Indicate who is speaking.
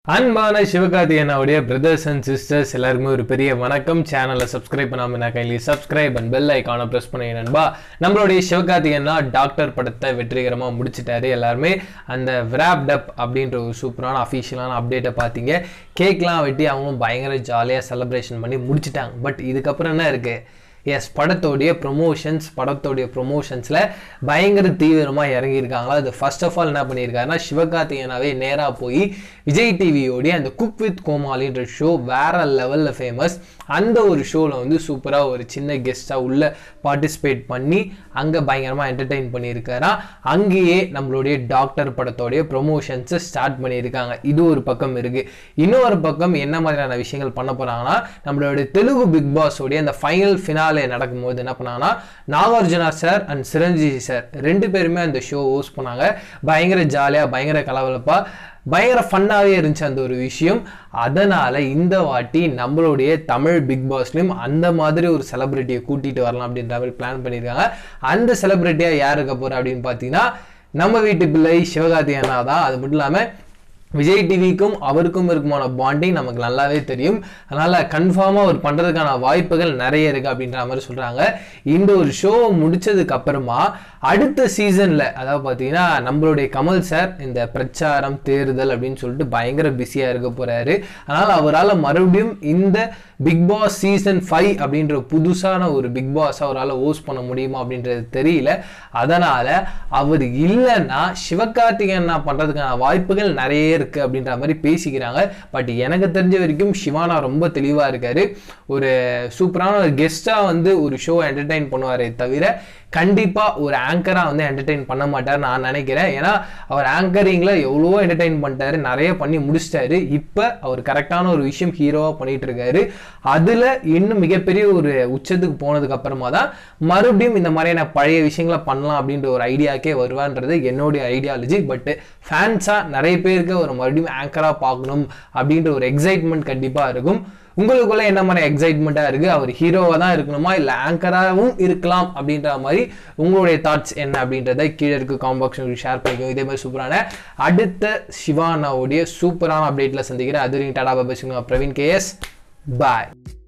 Speaker 1: அன்பான சிவகார்த்திகேயனாவுடைய brothers and sisters எல்லாருக்குமே ஒரு பெரிய வணக்கம் சேனலை சப்ஸ்கிரைப் பண்ணாம நான் கையிலேயே சப்ஸ்கிரைப் அண்ட் பெல் ஐக்கானை ப்ரெஸ் பண்ணி நண்பா நம்மளுடைய சிவகார்த்திகேயனா டாக்டர் படத்தை வெற்றிகரமாக முடிச்சிட்டாரு எல்லாருமே அந்த விராப்ட் அப் அப்படின்ற ஒரு சூப்பரான அஃபிஷியலான அப்டேட்டை பார்த்தீங்க கேக்லாம் வெட்டி அவங்களும் பயங்கர ஜாலியாக செலிப்ரேஷன் பண்ணி முடிச்சிட்டாங்க பட் இதுக்கப்புறம் என்ன இருக்குது எஸ் படத்தோடைய ப்ரொமோஷன்ஸ் படத்தோடைய ப்ரொமோஷன்ஸில் பயங்கர தீவிரமாக இறங்கியிருக்காங்களா அது ஃபர்ஸ்ட் ஆஃப் ஆல் என்ன பண்ணியிருக்காருன்னா சிவகார்த்திகேயனாவே நேராக போய் விஜய் டிவியோடைய அந்த குக் வித் கோமாளின்ற ஷோ வேற லெவலில் ஃபேமஸ் அந்த ஒரு ஷோவில் வந்து சூப்பராக ஒரு சின்ன கெஸ்ட்டாக உள்ள பார்ட்டிசிபேட் பண்ணி அங்கே பயங்கரமாக என்டர்டெயின் பண்ணியிருக்காரா அங்கேயே நம்மளுடைய டாக்டர் படத்தோடைய ப்ரொமோஷன்ஸை ஸ்டார்ட் பண்ணியிருக்காங்க இது ஒரு பக்கம் இருக்குது இன்னொரு பக்கம் என்ன மாதிரியான விஷயங்கள் பண்ண போகிறாங்கன்னா நம்மளுடைய தெலுங்கு பிக் பாஸோடைய அந்த ஃபைனல் ஃபினாலே நடக்கும்போது என்ன பண்ணாங்கன்னா Nagarjuna sir and Chiranjeevi sir ரெண்டு பேருமே அந்த ஷோ ஹோஸ்ட் பண்ணாங்க பயங்கர ஜாலியாக பயங்கர கலவலப்பாக பயங்கர ஃபன்னாகவே இருந்துச்சு அந்த ஒரு விஷயம் அதனால் இந்த வாட்டி நம்மளுடைய தமிழ் பிக் பாஸ்லையும் அந்த மாதிரி ஒரு செலிப்ரிட்டியை கூட்டிகிட்டு வரலாம் அப்படின்ற மாதிரி பிளான் பண்ணியிருக்காங்க அந்த செலிப்ரிட்டியாக யார் இருக்க போகிறா அப்படின்னு பார்த்தீங்கன்னா நம்ம வீட்டு பிள்ளை சிவகார்த்திகேயனா தான் அது மட்டும் இல்லாமல் விஜய் டிவிக்கும் அவருக்கும் இருக்குமான பாண்டிங் நமக்கு நல்லாவே தெரியும் அதனால் கன்ஃபார்மாக அவர் பண்ணுறதுக்கான வாய்ப்புகள் நிறைய இருக்குது அப்படின்ற மாதிரி சொல்கிறாங்க இந்த ஒரு ஷோ முடிச்சதுக்கு அப்புறமா அடுத்த சீசனில் அதாவது பார்த்தீங்கன்னா நம்மளுடைய கமல் சார் இந்த பிரச்சாரம் தேர்தல் அப்படின்னு சொல்லிட்டு பயங்கர பிஸியாக இருக்க போகிறாரு அதனால் அவரால் மறுபடியும் இந்த பிக் பாஸ் சீசன் ஃபைவ் அப்படின்ற புதுசான ஒரு பிக் பாஸ் அவரால் ஹோஸ்ட் பண்ண முடியுமா அப்படின்றது தெரியல அதனால் அவர் இல்லைன்னா சிவகார்த்திகேயன் பண்ணுறதுக்கான வாய்ப்புகள் நிறைய இருக்குது அப்படின்ற மாதிரி பேசிக்கிறாங்க பட் எனக்கு தெரிஞ்ச வரைக்கும் சிவானா ரொம்ப தெளிவாக இருக்காரு ஒரு சூப்பரான ஒரு கெஸ்ட்டாக வந்து ஒரு ஷோ என்டர்டெயின் பண்ணுவாரே தவிர கண்டிப்பாக ஒரு ஆங்கராக வந்து என்டர்டெயின் பண்ண மாட்டார் நான் நினைக்கிறேன் ஏன்னா அவர் ஆங்கரிங்கில் எவ்வளவோ என்டர்டெயின் பண்ணிட்டாரு நிறைய பண்ணி முடிச்சிட்டாரு இப்போ அவர் கரெக்டான ஒரு விஷயம் ஹீரோவாக பண்ணிட்டு இருக்காரு அதில் இன்னும் மிகப்பெரிய ஒரு உச்சத்துக்கு போனதுக்கு அப்புறமா தான் மறுபடியும் இந்த மாதிரியான பழைய விஷயங்களை பண்ணலாம் அப்படின்ற ஒரு ஐடியாக்கே வருவான்றது என்னுடைய ஐடியாலஜி பட் ஃபேன்ஸாக நிறைய பேருக்கு ஒரு மறுபடியும் ஆங்கராக பார்க்கணும் அப்படின்ற ஒரு எக்ஸைட்மெண்ட் கண்டிப்பாக இருக்கும் உங்களுக்குள்ள என்ன மாதிரி எக்ஸைட்மெண்ட்டாக இருக்குது அவர் ஹீரோவாக தான் இருக்கணுமா இல்லை ஆங்கராகவும் இருக்கலாம் அப்படின்ற மாதிரி உங்களுடைய தாட்ஸ் என்ன அப்படின்றத கீழே இருக்க காம்பாக்ஸ் ஷேர் பண்ணிக்கோங்க இதே மாதிரி சூப்பரான அடுத்த சிவானாவுடைய சூப்பரான அப்டேட்டில் சந்திக்கிறேன் அது டாடா பாபா பிரவீன் கேஎஸ் பாய்